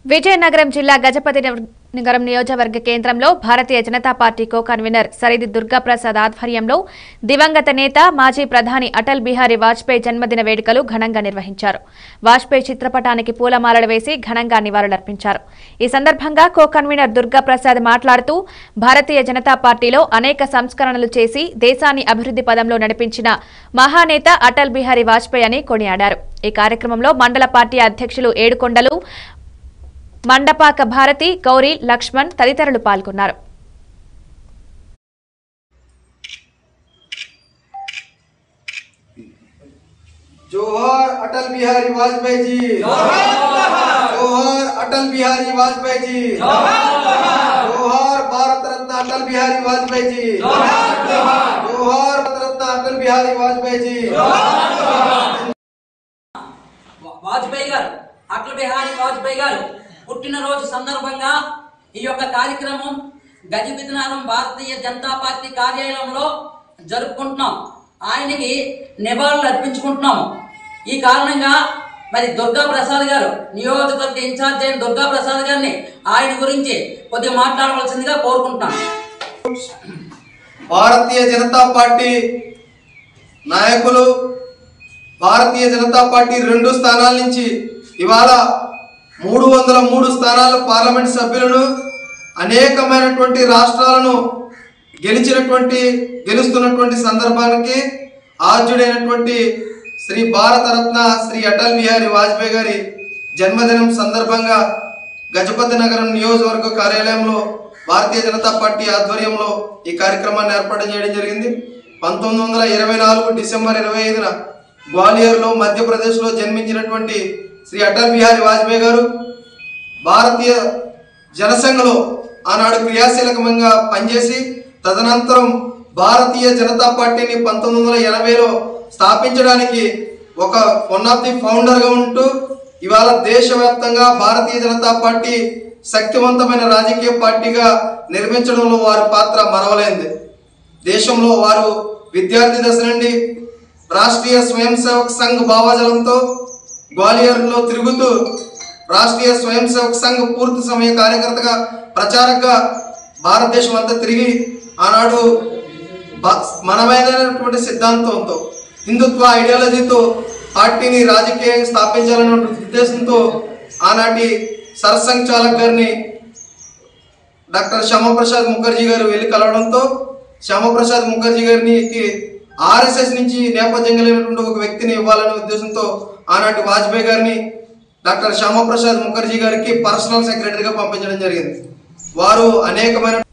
విజయనగరం జిల్లా గజపతి నగరం నియోజకవర్గ కేంద్రంలో భారతీయ జనతా పార్టీ కో కన్వీనర్ సరిది దుర్గాప్రసాద్ ఆధ్వర్యంలో దివంగత నేత మాజీ ప్రధాని అటల్ బిహారీ వాజ్పేయి జన్మదిన వేడుకలు ఘనంగా నిర్వహించారు వాజ్పేయి చిత్రపటానికి పూలమాలలు వేసి ఘనంగా నివాళులర్పించారు ఈ సందర్భంగా కో కన్వీనర్ దుర్గాప్రసాద్ మాట్లాడుతూ భారతీయ జనతా పార్టీలో అనేక సంస్కరణలు చేసి దేశాన్ని అభివృద్ధి పదంలో నడిపించిన మహానేత అటల్ బిహారీ వాజ్పేయి అని కొనియాడారు ఈ కార్యక్రమంలో మండల పార్టీ అధ్యక్షులు ఏడుకొండలు మండపాక భారతి గౌరీ లక్ష్మణ్ తదితరులు పాల్గొన్నారు जोहर अटल बिहारी वाजपेयी जी जोहर अटल बिहारी वाजपेयी जी जोहर भारत रत्न अटल बिहारी वाजपेयी जी जोहर भारत रत्न अटल बिहारी वाजपेयी जी వాజ్పేయి గారు అటల్ బిహారీ వాజ్పేయి గారు పుట్టినరోజు సందర్భంగా ఈ యొక్క కార్యక్రమం గజబిద్నారం భారతీయ జనతా పార్టీ కార్యాలయంలో జరుపుకుంటున్నాం ఆయనకి నివాళులు అర్పించుకుంటున్నాం ఈ కారణంగా మరి దుర్గా ప్రసాద్ గారు నియోజకవర్గ ఇన్ఛార్జ్ అయిన దుర్గా ప్రసాద్ గారిని ఆయన గురించి కొద్దిగా మాట్లాడవలసిందిగా కోరుకుంటున్నాను భారతీయ జనతా పార్టీ నాయకులు భారతీయ జనతా పార్టీ రెండు స్థానాల నుంచి ఇవాళ మూడు వందల మూడు స్థానాల పార్లమెంట్ సభ్యులను అనేకమైనటువంటి రాష్ట్రాలను గెలిచినటువంటి గెలుస్తున్నటువంటి సందర్భానికి ఆర్జుడైనటువంటి శ్రీ భారతరత్న శ్రీ అటల్ బిహారీ వాజ్పేయి గారి జన్మదినం సందర్భంగా గజపతి నగరం నియోజకవర్గ కార్యాలయంలో భారతీయ జనతా పార్టీ ఆధ్వర్యంలో ఈ కార్యక్రమాన్ని ఏర్పాటు చేయడం జరిగింది పంతొమ్మిది వందల ఇరవై నాలుగు డిసెంబర్ ఇరవై ఐదున గ్వాలియర్లో మధ్యప్రదేశ్లో జన్మించినటువంటి శ్రీ అటల్ బిహారీ వాజ్పేయి గారు భారతీయ జనసంఘలో ఆనాడు క్రియాశీలకంగా పనిచేసి తదనంతరం భారతీయ జనతా పార్టీని పంతొమ్మిది వందల ఎనభైలో స్థాపించడానికి ఒక వన్ ఆఫ్ ది ఫౌండర్గా ఉంటూ ఇవాళ దేశవ్యాప్తంగా భారతీయ జనతా పార్టీ శక్తివంతమైన రాజకీయ పార్టీగా నిర్మించడంలో వారి పాత్ర మరవలేంది దేశంలో వారు విద్యార్థి దశ నుండి రాష్ట్రీయ స్వయం సేవక్ సంఘ్ భావజలంతో గ్వాలియర్లో తిరుగుతూ రాష్ట్రీయ స్వయం సేవక్ సంఘ్ పూర్తి సమయ కార్యకర్తగా ప్రచారకగా భారతదేశం అంతా తిరిగి ఆనాడు బ- మనమైనటువంటి సిద్ధాంతంతో హిందుత్వ ఐడియాలజీతో పార్టీని రాజకీయంగా స్థాపించాలనే ఉద్దేశంతో ఆనాటి సరసంఘ్ చాలక్ గారిని డాక్టర్ శ్యామప్రసాద్ ముఖర్జీ గారు వెళ్ళి కలవడంతో శ్యామప్రసాద్ ముఖర్జీ గారిని ఆర్ఎస్ఎస్ నుంచి నేపథ్యం కలిగినటువంటి ఒక వ్యక్తిని ఇవ్వాలనే ఉద్దేశంతో ఆనాటి వాజ్పేయి గారిని డాక్టర్ శ్యామప్రసాద్ ముఖర్జీ గారికి పర్సనల్ సెక్రటరీగా పంపించడం జరిగింది వారు అనేకమైన